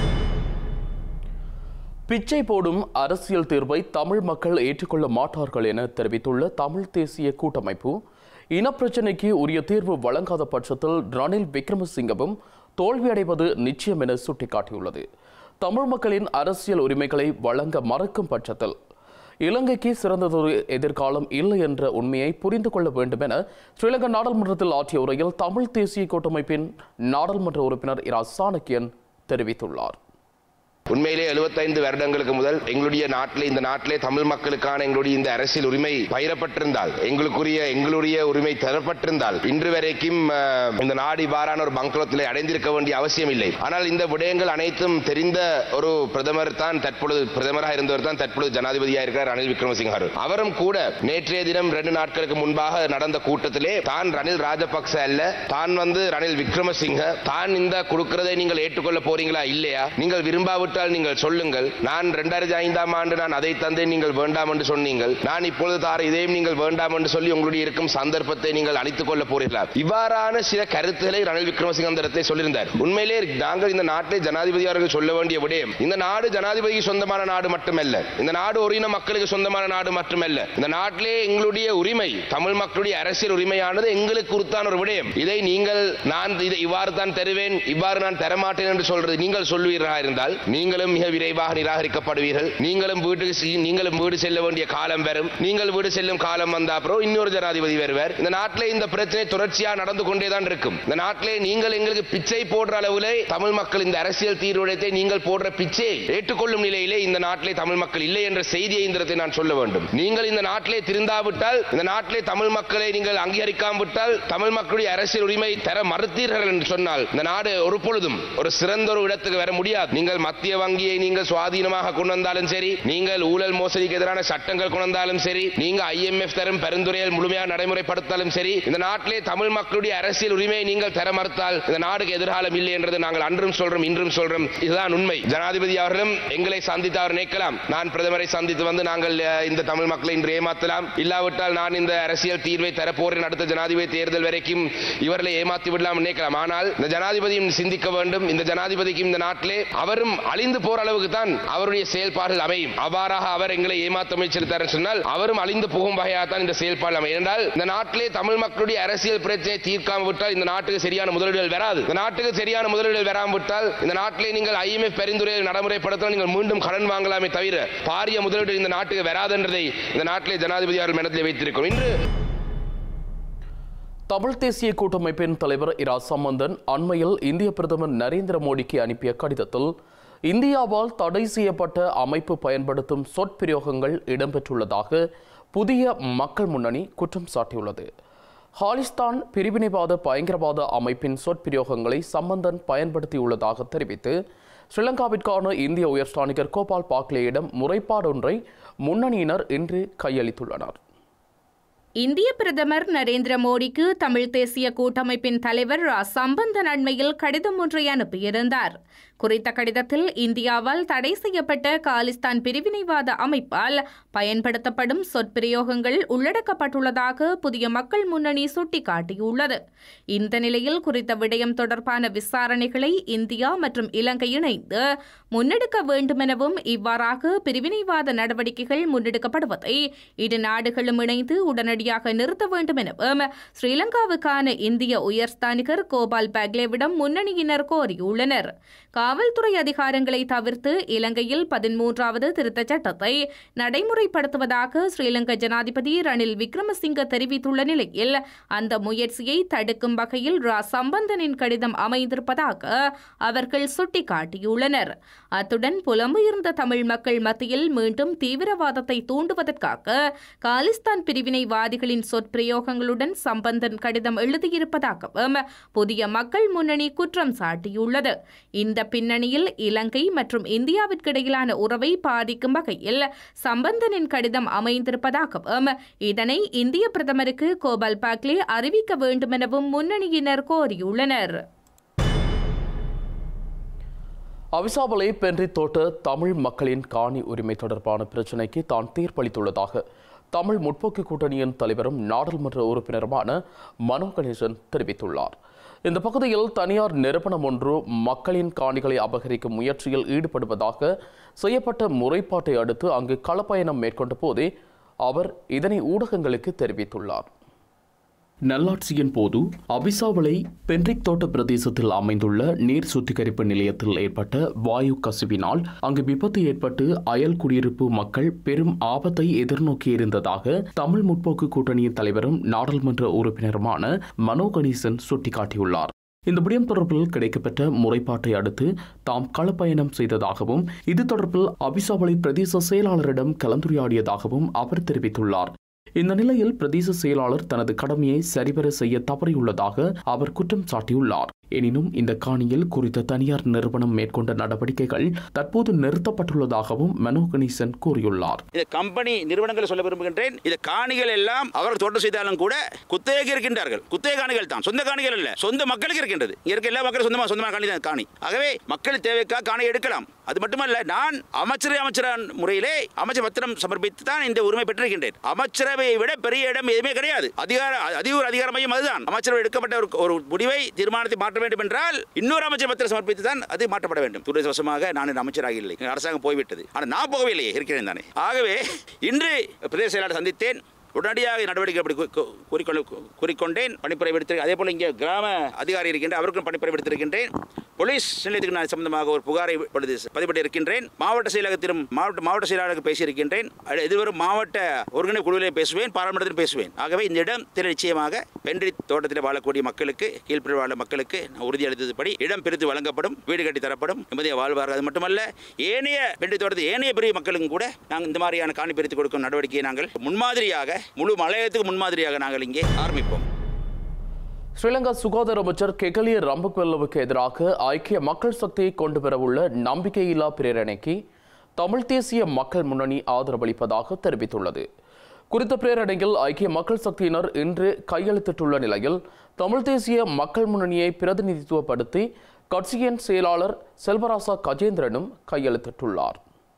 பிச்சை போடும் அரசியல் தீர்வை தமிழ் மக்கள் ஏற்றுக்கொள்ள மாட்டார்கள் என தெரிவித்துள்ள தமிழ் தேசிய கூட்டமைப்பு இனப்பிரச்சினைக்கு உரிய தீர்வு வழங்காத பட்சத்தில் ரணில் விக்ரமசிங்கவும் தோல்வியடைவது நிச்சயம் என சுட்டிக்காட்டியுள்ளது தமிழ் மக்களின் அரசியல் உரிமைகளை வழங்க மறுக்கும் பட்சத்தில் இலங்கைக்கு சிறந்ததொரு எதிர்காலம் இல்லை என்ற உண்மையை புரிந்து கொள்ள வேண்டும் என ஸ்ரீலங்கா நாடாளுமன்றத்தில் ஆற்றிய உரையில் தமிழ் தேசிய கூட்டமைப்பின் நாடாளுமன்ற உறுப்பினர் இரா சாணக்கியன் தெரிவித்துள்ளார் உண்மையிலே 75 வருடங்களுக்கு முதல் எங்களுடைய நாட்டிலே இந்த நாட்டிலே தமிழ் மக்களுக்கான எங்களுடைய இந்த அரசியல் உரிமை பயிரப்பட்டிருந்தால் எங்களுக்குரிய எங்களுடைய உரிமை தரப்பட்டிருந்தால் இன்று வரைக்கும் அஹ், இந்த நாடு இவ்வாறான ஒரு பங்களத்திலே அடைந்திருக்க வேண்டிய அவசியம் இல்லை ஆனால் இந்த விடயங்கள் அனைத்தும் தெரிந்த ஒரு பிரதமர் தான் தற்பொழுது பிரதமராக இருந்தவர் தான் தற்பொழுது ஜனாதிபதியாக இருக்கிறார் ரணில் விக்ரமசிங்க அவர்கள் அவரும் கூட நேற்றைய தினம் ரெண்டு நாட்களுக்கு முன்பாக நடந்த கூட்டத்திலே தான் ரணில் ராஜபக்ச அல்ல தான் வந்து ரணில் விக்ரமசிங்க தான் இந்த கொடுக்கிறதை நீங்கள் ஏற்றுக்கொள்ள போறீங்களா இல்லையா நீங்கள் விரும்பாவிட்டால் நீங்கள் சொல்லுங்கள் நான் ரெண்டாயிரத்தி ஐந்தாம் ஆண்டு நான் அதை தந்தேன் நீங்கள் வேண்டாம் என்று சொன்னீங்கள் நான் இப்பொழுது தார இதையும் நீங்கள் வேண்டாம் என்று சொல்லி உங்களுடைய இருக்கும் சந்தர்ப்பத்தை நீங்கள் அழித்துக் கொள்ள போறீர்களா இவ்வாறான சில கருத்துக்களை ரணில் விக்ரமசிங்க அந்த இடத்தை சொல்லியிருந்தார் உண்மையிலே நாங்கள் இந்த நாட்டை ஜனாதிபதி அவர்கள் சொல்ல வேண்டிய விடயம் இந்த நாடு ஜனாதிபதிக்கு சொந்தமான நாடு மட்டுமல்ல இந்த நாடு ஒரு இன மக்களுக்கு சொந்தமான நாடு மட்டுமல்ல இந்த நாட்டிலே எங்களுடைய உரிமை தமிழ் மக்களுடைய அரசியல் உரிமையானது எங்களுக்கு உறுத்தான ஒரு விடயம் இதை நீங்கள் நான் இதை இவ்வாறு தான் தருவேன் இவ்வாறு நான் தரமாட்டேன் என்று சொல்றது நீங்கள் சொல்வீர்களா இருந்தால் நீங்களும் மிக விரைவாக நிராகரிக்கப்படுவீர்கள் நீங்களும் வீட்டுக்கு செ- நீங்களும் வீடு செல்ல வேண்டிய காலம் வரும் நீங்கள் வீடு செல்லும் காலம் வந்த அப்புறம் இன்னொரு ஜனாதிபதி வருவார் இந்த நாட்டிலே இந்த பிரச்சனை தொடர்ச்சியா நடந்து கொண்டே தான் இருக்கும் இந்த நாட்டிலே நீங்கள் எங்களுக்கு பிச்சை போடுற அளவிலே தமிழ் மக்கள் இந்த அரசியல் தீர்வுடையத்தை நீங்கள் போடுற பிச்சையை ஏற்றுக்கொள்ளும் நிலையிலே இந்த நாட்டிலே தமிழ் மக்கள் இல்லை என்ற செய்தியை இந்த இடத்தை நான் சொல்ல வேண்டும் நீங்கள் இந்த நாட்டிலே திருந்தாவிட்டால் இந்த நாட்டிலே தமிழ் மக்களை நீங்கள் அங்கீகரிக்காவிட்டால் தமிழ் மக்களுடைய அரசியல் உரிமை தர மறுத்தீர்கள் என்று சொன்னால் இந்த நாடு ஒரு பொழுதும் ஒரு சிறந்த ஒரு இடத்துக்கு வர முடியாது நீங்கள் மத்திய வங்கியை நீங்கள் சுவாதீனமாக கொண்டு வந்தாலும் சரி நீங்கள் ஊழல் மோசடிக்கு எதிரான சட்டங்கள் கொண்டு வந்தாலும் சரி நீங்க ஐஎம்எஃப் தரும் பரிந்துரைகள் முழுமையாக நடைமுறைப்படுத்தாலும் சரி இந்த நாட்டிலே தமிழ் மக்களுடைய அரசியல் உரிமையை நீங்கள் தர மறுத்தால் இந்த நாடுக்கு எதிர்காலம் இல்லை என்றது நாங்கள் அன்றும் சொல்றோம் இன்றும் சொல்றோம் இதுதான் உண்மை ஜனாதிபதி அவர்களும் எங்களை சந்தித்து அவர் நினைக்கலாம் நான் பிரதமரை சந்தித்து வந்து நாங்கள் அஹ், இந்த தமிழ் மக்களை இன்று ஏமாத்தலாம் இல்லாவிட்டால் நான் இந்த அரசியல் தீர்வை தரப்போறேன் அடுத்த ஜனாதிபதி தேர்தல் வரைக்கும் இவர்களை ஏமாத்தி விடலாம் நினைக்கலாம் ஆனால் இந்த ஜனாதிபதியும் சிந்திக்க வேண்டும் இந்த ஜனாதிபதிக்கும் இந்த நாட்டிலே அவரும் அழிந்து போற அளவுக்கு தான் அவருடைய செயல்பாடுகள் அமையும் அவ்வாறாக அவர் எங்களை ஏமாத்த முயற்சித்தார் சொன்னால் அவரும் அழிந்து போகும் வகையாக தான் இந்த செயல்பாடு அமையும் என்றால் இந்த நாட்டிலே தமிழ் மக்களுடைய அரசியல் பிரச்சனையை தீர்க்காம விட்டால் இந்த நாட்டுக்கு சரியான முதலீடுகள் வராது இந்த நாட்டுக்கு சரியான முதலீடுகள் வராமல் விட்டால் இந்த நாட்டிலே நீங்கள் ஐஎம்எஃப் பரிந்துரையை நடைமுறைப்படுத்த நீங்கள் மீண்டும் கடன் வாங்கலாமே தவிர பாரிய முதலீடு இந்த நாட்டுக்கு வராதென்றதை இந்த நாட்டிலே ஜனாதிபதி அவர்கள் மனதில் வைத்திருக்கிறோம் இன்று தமிழ் தேசிய கூட்டமைப்பின் தலைவர் இரா சம்பந்தன் அண்மையில் இந்திய பிரதமர் நரேந்திர மோடிக்கு அனுப்பிய கடிதத்தில் இந்தியாவால் தடை செய்யப்பட்ட அமைப்பு பயன்படுத்தும் சொற்பிரயோகங்கள் இடம்பெற்றுள்ளதாக புதிய மக்கள் முன்னணி குற்றம் சாட்டியுள்ளது ஹாலிஸ்தான் பிரிவினைவாத பயங்கரவாத அமைப்பின் சொற்பிரயோகங்களை சம்பந்தன் பயன்படுத்தியுள்ளதாக தெரிவித்து ஸ்ரீலங்காவிற்கான இந்திய உயர்ஸ்தானிகர் கோபால் பாக்லேயிடம் முறைப்பாடொன்றை முன்னணியினர் இன்று கையளித்துள்ளனர் இந்திய பிரதமர் நரேந்திர மோடிக்கு தமிழ் தேசிய கூட்டமைப்பின் தலைவர் ரா சம்பந்தன் அண்மையில் கடிதம் ஒன்றை அனுப்பியிருந்தார் குறித்த கடிதத்தில் இந்தியாவால் தடை செய்யப்பட்ட காலிஸ்தான் பிரிவினைவாத அமைப்பால் பயன்படுத்தப்படும் சொற்பிரயோகங்கள் உள்ளடக்கப்பட்டுள்ளதாக புதிய மக்கள் முன்னணி சுட்டிக்காட்டியுள்ளது இந்த நிலையில் குறித்த விடயம் தொடர்பான விசாரணைகளை இந்தியா மற்றும் இலங்கை இணைந்து முன்னெடுக்க வேண்டுமெனவும் இவ்வாறாக பிரிவினைவாத நடவடிக்கைகள் முன்னெடுக்கப்படுவதை இரு நாடுகளும் இணைந்து உடனடியாக நிறுத்த வேண்டும் எனவும் ஸ்ரீலங்காவுக்கான இந்திய உயர்ஸ்தானிகர் கோபால் பாக்லேவிடம் முன்னணியினர் கோரியுள்ளனர் காவல்துறை அதிகாரங்களை தவிர்த்து இலங்கையில் பதிமூன்றாவது திருத்தச் சட்டத்தை நடைமுறைப்படுத்துவதாக ஸ்ரீலங்கா ஜனாதிபதி ரணில் விக்ரமசிங்க தெரிவித்துள்ள நிலையில் அந்த முயற்சியை தடுக்கும் வகையில் ரா சம்பந்தனின் கடிதம் அமைந்திருப்பதாக அவர்கள் சுட்டிக்காட்டியுள்ளனர் அத்துடன் புலம்பெயர்ந்த தமிழ் மக்கள் மத்தியில் மீண்டும் தீவிரவாதத்தை தூண்டுவதற்காக காலிஸ்தான் பிரிவினைவாதிகளின் சொற்பிரயோகங்களுடன் சம்பந்தன் கடிதம் எழுதியிருப்பதாகவும் புதிய மக்கள் முன்னணி குற்றம் சாட்டியுள்ளது இந்த பின்னணியில் இலங்கை மற்றும் இந்தியாவிற்கிடையிலான உறவை பாதிக்கும் வகையில் சம்பந்தனின் கடிதம் அமைந்திருப்பதாகவும் இதனை இந்திய பிரதமருக்கு கோபால் பாக்லே அறிவிக்க வேண்டுமெனவும் முன்னணியினர் கோரியுள்ளனர் அவிசாவளை பென்றி தோட்ட தமிழ் மக்களின் காணி உரிமை தொடர்பான பிரச்சினைக்கு தான் தீர்ப்பளித்துள்ளதாக தமிழ் முற்போக்கு கூட்டணியின் தலைவரும் நாடாளுமன்ற உறுப்பினருமான மனோ கணேசன் தெரிவித்துள்ளார் இந்த பகுதியில் தனியார் நிறுவனம் ஒன்று மக்களின் காணிகளை அபகரிக்கும் முயற்சியில் ஈடுபடுவதாக செய்யப்பட்ட முறைப்பாட்டை அடுத்து அங்கு களப்பயணம் மேற்கொண்ட போதே அவர் இதனை ஊடகங்களுக்கு தெரிவித்துள்ளார் நல்லாட்சியின் போது அபிசாவளை பென்றிக் தோட்ட பிரதேசத்தில் அமைந்துள்ள நீர் சுத்திகரிப்பு நிலையத்தில் ஏற்பட்ட வாயு கசிவினால் அங்கு விபத்து ஏற்பட்டு அயல் குடியிருப்பு மக்கள் பெரும் ஆபத்தை எதிர்நோக்கியிருந்ததாக தமிழ் முற்போக்கு கூட்டணியின் தலைவரும் நாடாளுமன்ற உறுப்பினருமான மனோ கணேசன் சுட்டிக்காட்டியுள்ளார் இந்த விடயம் தொடர்பில் கிடைக்கப்பெற்ற முறைப்பாட்டை அடுத்து தாம் களப்பயணம் செய்ததாகவும் இது தொடர்பில் அபிசாவளை பிரதேச செயலாளரிடம் கலந்துரையாடியதாகவும் அவர் தெரிவித்துள்ளார் இந்த நிலையில் பிரதேச செயலாளர் தனது கடமையை சரிவர செய்ய தவறியுள்ளதாக அவர் குற்றம் சாட்டியுள்ளார் எனினும் இந்த காணியில் குறித்த தனியார் நிறுவனம் மேற்கொண்ட நடவடிக்கைகள் தற்போது நிறுத்தப்பட்டுள்ளதாகவும் மனோ கணேசன் கூறியுள்ளார் இந்த கம்பெனி நிறுவனங்களை சொல்ல விரும்புகின்றேன் இந்த காணிகள் எல்லாம் அவர்கள் தோட்டம் செய்தாலும் கூட குத்தகைக்கு இருக்கின்றார்கள் குத்தகை காணிகள் தான் சொந்த காணிகள் அல்ல சொந்த மக்களுக்கு இருக்கின்றது இங்க இருக்க எல்லா மக்களும் சொந்தமாக சொந்தமான காணி தான் காணி ஆகவே மக்கள் தேவைக்காக காணி எடுக்கலாம் அது மட்டுமல்ல நான் அமைச்சரை அமைச்சரான் முறையிலே அமைச்சர் பத்திரம் சமர்ப்பித்து தான் இந்த உரிமை பெற்றிருக்கின்றேன் அமைச்சரவையை விட பெரிய இடம் எதுவுமே கிடையாது அதிகார அதிகூர் அதிகார மையம் அதுதான் அமைச்சரவை எடுக்கப்பட்ட ஒரு ஒரு முடிவை தீர்மானத்தை மாற்ற வேண்டும் என்றால் இன்னொரு அமைச்சர் பத்திரம் சமர்ப்பித்து தான் அது மாற்றப்பட வேண்டும் துரதிருஷ்டவசமாக நான் இந்த அமைச்சராக இல்லை அரசாங்கம் போய்விட்டது ஆனால் நான் போகவில்லையே இருக்கிறேன் தானே ஆகவே இன்று பிரதேச செயலாளர் சந்தித்தேன் உடனடியாக நடவடிக்கை அப்படி கூ- கூ- கூறிக்கொள்ள கூறிக்கொண்டேன் பணிப்புரை விடுத்திருக்கேன் அதே போல் இங்கே கிராம அதிகாரி இருக்கின்ற அவருக்கும் பணிப்புரை விடுத்திருக்கின்றேன் போலீஸ் நிலையத்துக்கு நான் சம்பந்தமாக ஒரு புகாரை இப்பொழுது பதிவிட்டு இருக்கின்றேன் மாவட்ட செயலகத்திலும் மாவட்ட மாவட்ட செயலாளருக்கு பேசியிருக்கின்றேன் அது எதிர்வரும் மாவட்ட ஒருங்கிணைப்பு குழுவிலே பேசுவேன் பாராளுமன்றத்தில் பேசுவேன் ஆகவே இந்த இடம் திரு நிச்சயமாக பென்றி தோட்டத்தில் வாழக்கூடிய மக்களுக்கு கீழ்ப்பிரிவு வாழ மக்களுக்கு நான் உறுதியளித்ததுபடி இடம் பிரித்து வழங்கப்படும் வீடு கட்டி தரப்படும் நிம்மதியாக வாழ்வார்கள் அது மட்டுமல்ல ஏனைய பென்றி தோட்டத்தில் ஏனைய பிரிவு மக்களுக்கும் கூட நாங்கள் இந்த மாதிரியான காணி பிரித்து கொடுக்கும் நடவடிக்கையை நாங்கள் முன்மாதிரியாக முழு மலையத்துக்கு முன்மாதிரியாக நாங்கள் இங்கே ஆரம்பிப்போம் ஸ்ரீலங்கா சுகாதார அமைச்சர் கெகலிய ரம்பக்வெல்லவுக்கு எதிராக ஐக்கிய மக்கள் சக்தியை கொண்டு வரவுள்ள நம்பிக்கையில்லா பிரேரணைக்கு தமிழ் தேசிய மக்கள் முன்னணி ஆதரவளிப்பதாக தெரிவித்துள்ளது குறித்த பிரேரணையில் ஐக்கிய மக்கள் சக்தியினர் இன்று கையெழுத்திட்டுள்ள நிலையில் தமிழ் தேசிய மக்கள் முன்னணியை பிரதிநிதித்துவப்படுத்தி கட்சியின் செயலாளர் செல்வராசா கஜேந்திரனும் கையெழுத்திட்டுள்ளார்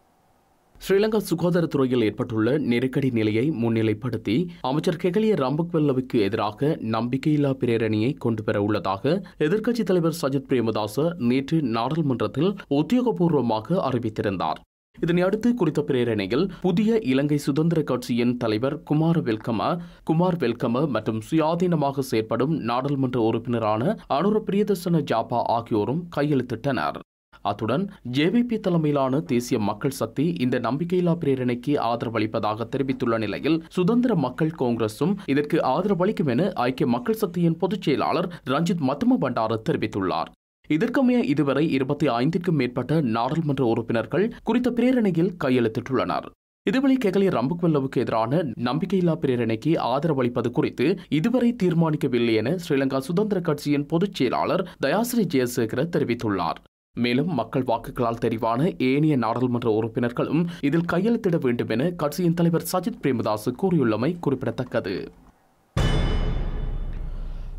ஸ்ரீலங்கா சுகாதாரத்துறையில் ஏற்பட்டுள்ள நெருக்கடி நிலையை முன்னிலைப்படுத்தி அமைச்சர் கெகலிய ரம்பக்வெல்லவுக்கு எதிராக நம்பிக்கையில்லா பிரேரணையை கொண்டு வர உள்ளதாக எதிர்க்கட்சித் தலைவர் சஜித் பிரேமதாச நேற்று நாடாளுமன்றத்தில் உத்தியோகபூர்வமாக அறிவித்திருந்தார் இதனையடுத்து குறித்த பிரேரணையில் புதிய இலங்கை சுதந்திர கட்சியின் தலைவர் குமார வெல்கம குமார் வெல்கம மற்றும் சுயாதீனமாக செயற்படும் நாடாளுமன்ற உறுப்பினரான அனுர பிரியதர்சன ஜாபா ஆகியோரும் கையெழுத்திட்டனர் அத்துடன் ஜேவிபி தலைமையிலான தேசிய மக்கள் சக்தி இந்த நம்பிக்கையில்லா பிரேரணைக்கு ஆதரவளிப்பதாக தெரிவித்துள்ள நிலையில் சுதந்திர மக்கள் காங்கிரசும் இதற்கு ஆதரவளிக்கும் என ஐக்கிய மக்கள் சக்தியின் பொதுச் செயலாளர் ரஞ்சித் மத்தும பண்டார தெரிவித்துள்ளார் இதற்கமைய இதுவரை இருபத்தி ஐந்திற்கும் மேற்பட்ட நாடாளுமன்ற உறுப்பினர்கள் குறித்த பிரேரணையில் கையெழுத்திட்டுள்ளனர் இதுவரை கெகலி ரம்புக்வெல்லவுக்கு எதிரான நம்பிக்கையில்லா பிரேரணைக்கு ஆதரவளிப்பது குறித்து இதுவரை தீர்மானிக்கவில்லை என ஸ்ரீலங்கா சுதந்திர கட்சியின் பொதுச் செயலாளர் தயாசிரி ஜெயசேகர தெரிவித்துள்ளார் மேலும் மக்கள் வாக்குகளால் தெரிவான ஏனைய நாடாளுமன்ற உறுப்பினர்களும் இதில் கையெழுத்திட வேண்டும் என கட்சியின் தலைவர் சஜித் பிரேமதாஸ் கூறியுள்ளமை குறிப்பிடத்தக்கது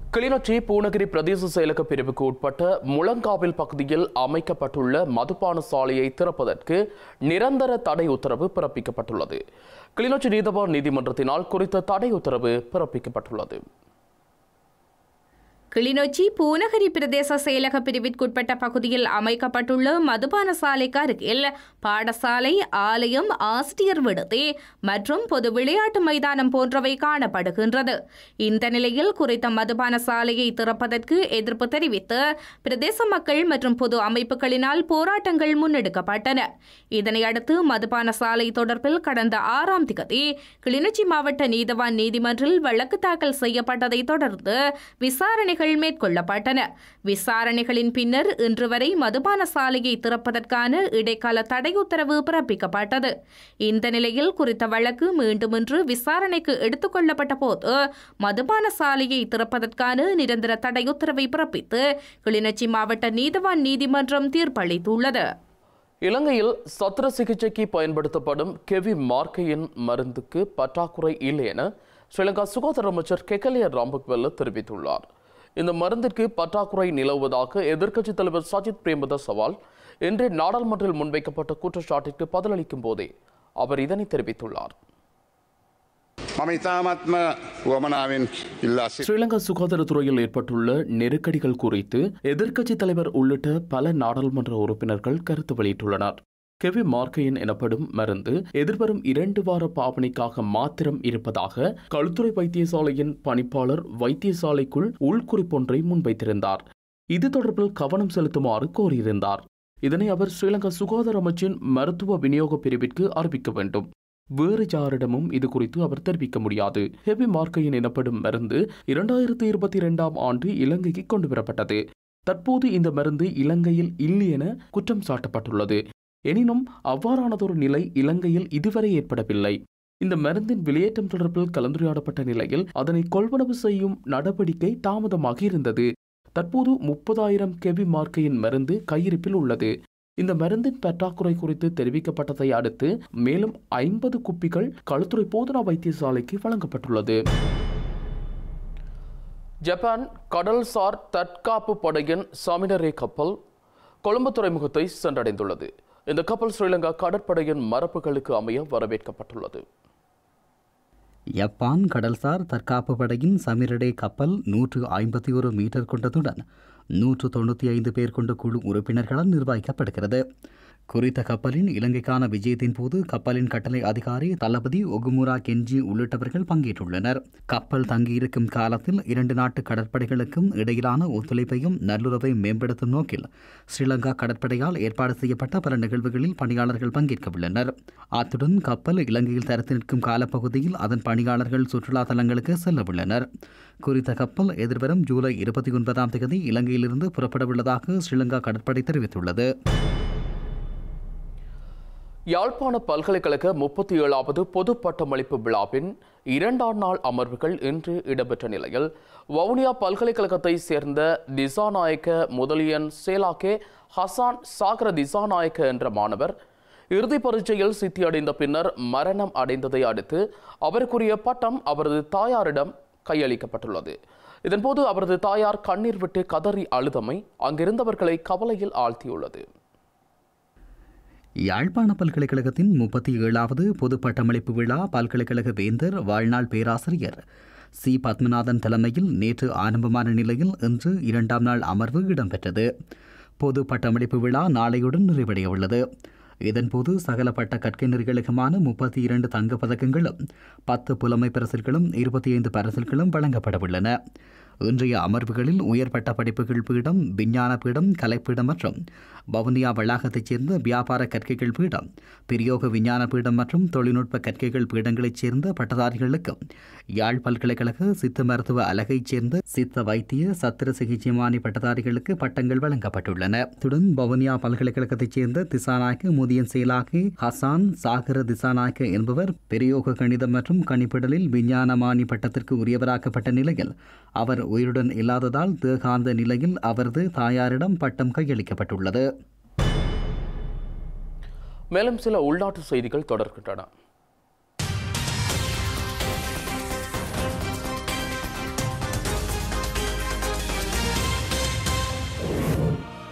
கிளிநொச்சி பூனகிரி பிரதேச செயலக பிரிவுக்கு உட்பட்ட முழங்காவில் பகுதியில் அமைக்கப்பட்டுள்ள மதுபான சாலையை திறப்பதற்கு நிரந்தர தடை உத்தரவு பிறப்பிக்கப்பட்டுள்ளது கிளிநொச்சி நீதவான் நீதிமன்றத்தினால் குறித்த தடை உத்தரவு பிறப்பிக்கப்பட்டுள்ளது கிளிநொச்சி பூநகரி பிரதேச செயலக பிரிவிற்குட்பட்ட பகுதியில் அமைக்கப்பட்டுள்ள மதுபான சாலைக்கு அருகில் பாடசாலை ஆலயம் ஆசிரியர் விடுதி மற்றும் பொது விளையாட்டு மைதானம் போன்றவை காணப்படுகின்றது இந்த நிலையில் குறித்த மதுபான சாலையை திறப்பதற்கு எதிர்ப்பு தெரிவித்து பிரதேச மக்கள் மற்றும் பொது அமைப்புகளினால் போராட்டங்கள் முன்னெடுக்கப்பட்டன இதனையடுத்து மதுபான சாலை தொடர்பில் கடந்த ஆறாம் திகதி கிளிநொச்சி மாவட்ட நீதவான் நீதிமன்றில் வழக்கு தாக்கல் செய்யப்பட்டதை தொடர்ந்து விசாரணைகள் மேற்கொள்ளப்பட்டன விசாரணைகளின் பின்னர் இன்று வரை மதுபான சாலையை திறப்பதற்கான இடைக்கால தடை உத்தரவு பிறப்பிக்கப்பட்டது இந்த நிலையில் குறித்த வழக்கு மீண்டும் இன்று விசாரணைக்கு எடுத்துக் கொள்ளப்பட்ட போது மதுபான சாலையை திறப்பதற்கான நிரந்தர தடை உத்தரவை பிறப்பித்து கிளிநொச்சி மாவட்ட நீதவான் நீதிமன்றம் தீர்ப்பளித்துள்ளது இலங்கையில் சத்திர சிகிச்சைக்கு பயன்படுத்தப்படும் கெவி மார்க்கையின் மருந்துக்கு பற்றாக்குறை இல்லை என ஸ்ரீலங்கா சுகாதார அமைச்சர் கெகலிய ராம்பக்வெல்ல தெரிவித்துள்ளார் இந்த மருந்திற்கு பற்றாக்குறை நிலவுவதாக எதிர்க்கட்சித் தலைவர் சஜித் பிரேமதாஸ் சவால் இன்று நாடாளுமன்றில் முன்வைக்கப்பட்ட குற்றச்சாட்டிற்கு பதிலளிக்கும் போதே அவர் இதனை தெரிவித்துள்ளார் මම ඉතාමත්ම වුවමනාවෙන් ඉල්ලා සිටිනවා. ஸ்ரீலங்கா சுகாதாரத்துறையில் ஏற்பட்டுள்ள நெருக்கடிகள் குறித்து எதிர்க்கட்சித் தலைவர் உள்ளிட்ட பல நாடாளுமன்ற உறுப்பினர்கள் கருத்து வெளியிட்டுள்ளனர் கெவி மார்க்கையின் எனப்படும் மருந்து எதிர்வரும் இரண்டு வார பாவனைக்காக மாத்திரம் இருப்பதாக களுத்துறை வைத்தியசாலையின் பணிப்பாளர் வைத்தியசாலைக்குள் உள்குறிப்பொன்றை முன்வைத்திருந்தார் இது தொடர்பில் கவனம் செலுத்துமாறு கோரியிருந்தார் இதனை அவர் ஸ்ரீலங்கா சுகாதார அமைச்சின் மருத்துவ விநியோக பிரிவிற்கு அறிவிக்க வேண்டும் வேறு யாரிடமும் இது குறித்து அவர் தெரிவிக்க முடியாது ஹெவி மார்க்கையின் எனப்படும் மருந்து இரண்டாயிரத்தி இருபத்தி இரண்டாம் ஆண்டு இலங்கைக்கு கொண்டு வரப்பட்டது தற்போது இந்த மருந்து இலங்கையில் இல்லை என குற்றம் சாட்டப்பட்டுள்ளது எனினும் அவ்வாறானதொரு நிலை இலங்கையில் இதுவரை ஏற்படவில்லை இந்த மருந்தின் வெளியேற்றம் தொடர்பில் கலந்துரையாடப்பட்ட நிலையில் அதனை கொள்வனவு செய்யும் நடவடிக்கை தாமதமாக இருந்தது தற்போது முப்பதாயிரம் கெவி மார்க்கையின் மருந்து கையிருப்பில் உள்ளது இந்த மருந்தின் பற்றாக்குறை குறித்து தெரிவிக்கப்பட்டதை அடுத்து மேலும் ஐம்பது குப்பிகள் களுத்துறை போதனா வைத்தியசாலைக்கு வழங்கப்பட்டுள்ளது ஜப்பான் கடல்சார் தற்காப்பு படையின் சமினரே கப்பல் கொழும்பு துறைமுகத்தை சென்றடைந்துள்ளது இந்த கப்பல் ஸ்ரீலங்கா கடற்படையின் மரபுகளுக்கு அமைய வரவேற்கப்பட்டுள்ளது ஜப்பான் கடல்சார் தற்காப்பு படையின் சமிரடே கப்பல் நூற்று ஐம்பத்தி ஒரு மீட்டர் கொண்டதுடன் நூற்று தொண்ணூற்றி ஐந்து பேர் கொண்ட குழு உறுப்பினர்களால் நிர்வகிக்கப்படுகிறது குறித்த கப்பலின் இலங்கைக்கான விஜயத்தின் போது கப்பலின் கட்டளை அதிகாரி தளபதி ஒகுமுரா கெஞ்சி உள்ளிட்டவர்கள் பங்கேற்றுள்ளனர் கப்பல் தங்கியிருக்கும் காலத்தில் இரண்டு நாட்டு கடற்படைகளுக்கும் இடையிலான ஒத்துழைப்பையும் நல்லுறவை மேம்படுத்தும் நோக்கில் ஸ்ரீலங்கா கடற்படையால் ஏற்பாடு செய்யப்பட்ட பல நிகழ்வுகளில் பணியாளர்கள் பங்கேற்க உள்ளனர் அத்துடன் கப்பல் இலங்கையில் தரத்து நிற்கும் காலப்பகுதியில் அதன் பணியாளர்கள் சுற்றுலா தலங்களுக்கு செல்ல உள்ளனர் குறித்த கப்பல் எதிர்வரும் ஜூலை இருபத்தி ஒன்பதாம் தேதி இலங்கையிலிருந்து புறப்படவுள்ளதாக ஸ்ரீலங்கா கடற்படை தெரிவித்துள்ளது யாழ்ப்பாண பல்கலைக்கழக முப்பத்தி ஏழாவது பொது பட்டமளிப்பு விழாவின் இரண்டாம் நாள் அமர்வுகள் இன்று இடம்பெற்ற நிலையில் வவுனியா பல்கலைக்கழகத்தை சேர்ந்த திசாநாயக்க முதலியன் சேலாக்கே ஹசான் சாகர திசாநாயக்க என்ற மாணவர் இறுதி பரீட்சையில் சித்தியடைந்த பின்னர் மரணம் அடைந்ததை அடுத்து அவருக்குரிய பட்டம் அவரது தாயாரிடம் கையளிக்கப்பட்டுள்ளது இதன்போது அவரது தாயார் கண்ணீர் விட்டு கதறி அழுதமை அங்கிருந்தவர்களை கவலையில் ஆழ்த்தியுள்ளது யாழ்ப்பாண பல்கலைக்கழகத்தின் முப்பத்தி ஏழாவது பொது பட்டமளிப்பு விழா பல்கலைக்கழக வேந்தர் வாழ்நாள் பேராசிரியர் சி பத்மநாதன் தலைமையில் நேற்று ஆரம்பமான நிலையில் இன்று இரண்டாம் நாள் அமர்வு இடம்பெற்றது பொது பட்டமளிப்பு விழா நாளையுடன் நிறைவடைய உள்ளது இதன்போது சகல பட்ட கற்கை நெறிகளுக்குமான முப்பத்தி இரண்டு தங்கப் பதக்கங்களும் பத்து புலமை பரிசில்களும் இருபத்தி ஐந்து பரிசில்களும் வழங்கப்படவுள்ளன இன்றைய அமர்வுகளில் உயர்பட்ட படிப்புகள் பீடம் விஞ்ஞான பீடம் கலைப்பீடம் மற்றும் வவுனியா வளாகத்தைச் சேர்ந்த வியாபார கற்கைகள் பீடம் பிரயோக விஞ்ஞான பீடம் மற்றும் தொழில்நுட்ப கற்கைகள் பீடங்களைச் சேர்ந்த பட்டதாரிகளுக்கு யாழ் பல்கலைக்கழக சித்த மருத்துவ அலகைச் சேர்ந்த சித்த வைத்திய சத்திர சிகிச்சைமானி பட்டதாரிகளுக்கு பட்டங்கள் வழங்கப்பட்டுள்ளன இத்துடன் வவுனியா பல்கலைக்கழகத்தைச் சேர்ந்த திசாநாயக்க முதியன் செயலாக்கி ஹசான் சாகர திசாநாயக்க என்பவர் பிரயோக கணிதம் மற்றும் கணிப்பிடலில் விஞ்ஞானமானி பட்டத்திற்கு உரியவராக்கப்பட்ட நிலையில் அவர் உயிருடன் இல்லாததால் தேகாந்த நிலையில் அவரது தாயாரிடம் பட்டம் கையளிக்கப்பட்டுள்ளது மேலும் சில உள்நாட்டு செய்திகள் தொடர்கின்றன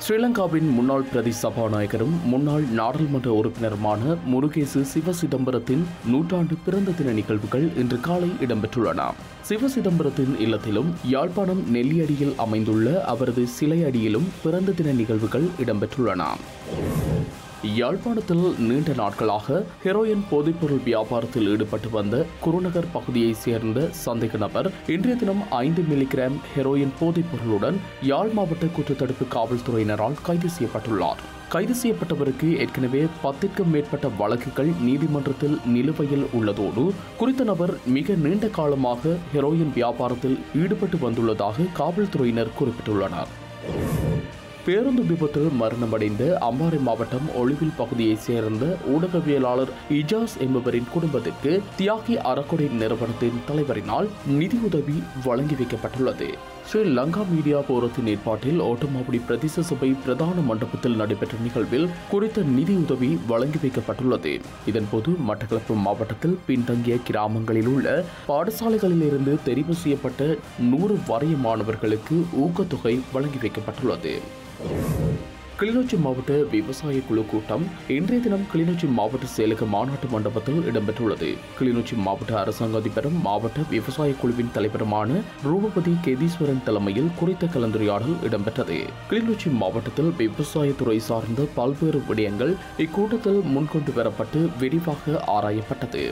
ஸ்ரீலங்காவின் முன்னாள் பிரதி சபாநாயகரும் முன்னாள் நாடாளுமன்ற உறுப்பினருமான முருகேசு சிவ சிதம்பரத்தின் நூற்றாண்டு பிறந்த தின நிகழ்வுகள் இன்று காலை இடம்பெற்றுள்ளன சிவ சிதம்பரத்தின் இல்லத்திலும் யாழ்ப்பாணம் நெல்லியடியில் அமைந்துள்ள அவரது சிலை அடியிலும் பிறந்த தின நிகழ்வுகள் இடம்பெற்றுள்ளன யாழ்ப்பாணத்தில் நீண்ட நாட்களாக ஹெரோயின் போதைப்பொருள் வியாபாரத்தில் ஈடுபட்டு வந்த குருநகர் பகுதியைச் சேர்ந்த சந்தேக நபர் இன்றைய தினம் ஐந்து மில்லிகிராம் ஹெரோயின் போதைப்பொருளுடன் யாழ் மாவட்ட குற்றத்தடுப்பு காவல்துறையினரால் கைது செய்யப்பட்டுள்ளார் கைது செய்யப்பட்டவருக்கு ஏற்கனவே பத்திற்கும் மேற்பட்ட வழக்குகள் நீதிமன்றத்தில் நிலுவையில் உள்ளதோடு குறித்த நபர் மிக நீண்ட காலமாக ஹெரோயின் வியாபாரத்தில் ஈடுபட்டு வந்துள்ளதாக காவல்துறையினர் குறிப்பிட்டுள்ளனர் பேருந்து விபத்தில் மரணமடைந்த அம்பாறை மாவட்டம் ஒளிவில் பகுதியைச் சேர்ந்த ஊடகவியலாளர் இஜாஸ் என்பவரின் குடும்பத்திற்கு தியாகி அறக்கொடை நிறுவனத்தின் தலைவரினால் நிதியுதவி வழங்கி வைக்கப்பட்டுள்ளது ஸ்ரீ லங்கா மீடியா போரத்தின் ஏற்பாட்டில் ஓட்டமாவடி பிரதேச சபை பிரதான மண்டபத்தில் நடைபெற்ற நிகழ்வில் குறித்த நிதியுதவி வழங்கி வைக்கப்பட்டுள்ளது இதன்போது மட்டக்களப்பு மாவட்டத்தில் பின்தங்கிய கிராமங்களில் உள்ள பாடசாலைகளிலிருந்து தெரிவு செய்யப்பட்ட நூறு வரைய மாணவர்களுக்கு ஊக்கத்தொகை வழங்கி வைக்கப்பட்டுள்ளது கிளிநொச்சி மாவட்ட விவசாய குழு கூட்டம் இன்றைய தினம் கிளிநொச்சி மாவட்ட செயலக மாநாட்டு மண்டபத்தில் இடம்பெற்றுள்ளது கிளிநொச்சி மாவட்ட அரசாங்க அதிபரும் மாவட்ட விவசாய குழுவின் தலைவருமான ரூபபதி கேதீஸ்வரன் தலைமையில் குறித்த கலந்துரையாடல் இடம்பெற்றது கிளிநொச்சி மாவட்டத்தில் விவசாயத்துறை சார்ந்த பல்வேறு விடயங்கள் இக்கூட்டத்தில் முன்கொண்டு வரப்பட்டு விரிவாக ஆராயப்பட்டது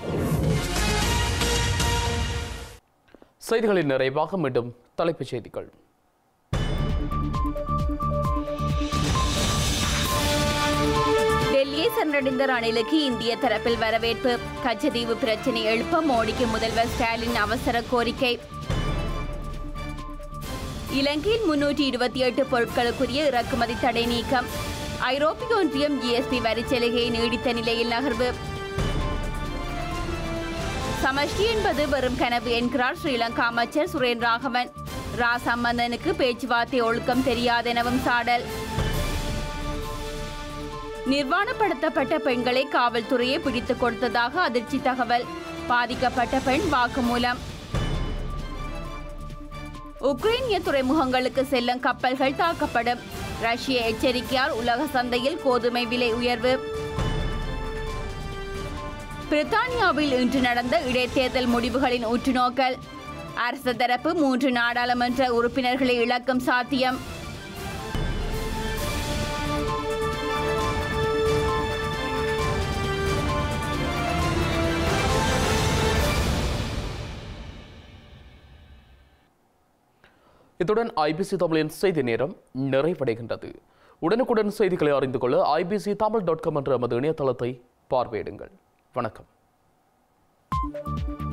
செய்திகளின் நிறைவாக மீண்டும் தலைப்புச் செய்திகள் டெல்லியை சென்றடைந்த ரணிலுக்கு இந்திய தரப்பில் வரவேற்பு கச்சதீவு பிரச்சினை எழுப்ப மோடிக்கு முதல்வர் ஸ்டாலின் அவசர கோரிக்கை இலங்கையில் முன்னூற்றி இருபத்தி எட்டு பொருட்களுக்குரிய இறக்குமதி தடை நீக்கம் ஐரோப்பிய ஒன்றியம் ஜிஎஸ்பி வரிச்சலுகையை நீடித்த நிலையில் நகர்வு சமஷ்டி என்பது வெறும் கனவு என்கிறார் ஸ்ரீலங்கா அமைச்சர் சுரேன் ராகவன் ரா சம்பந்தனுக்கு பேச்சுவார்த்தை ஒழுக்கம் தெரியாதெனவும் சாடல் நிர்வாணப்படுத்தப்பட்ட பெண்களை காவல்துறையே பிடித்துக் கொடுத்ததாக அதிர்ச்சி தகவல் பாதிக்கப்பட்ட பெண் வாக்குமூலம் உக்ரைனிய துறைமுகங்களுக்கு செல்லும் கப்பல்கள் தாக்கப்படும் ரஷ்ய எச்சரிக்கையால் உலக சந்தையில் கோதுமை விலை உயர்வு பிரித்தானியாவில் இன்று நடந்த இடைத்தேர்தல் முடிவுகளின் உற்றுநோக்கல் அரசு தரப்பு மூன்று நாடாளுமன்ற உறுப்பினர்களை இழக்கும் சாத்தியம் இத்துடன் ஐபிசி தமிழின் செய்தி நேரம் நிறைவடைகின்றது உடனுக்குடன் செய்திகளை அறிந்து கொள்ள ஐபிசி தமிழ் டாட் காம் என்ற எமது இணையதளத்தை பார்வையிடுங்கள் வணக்கம்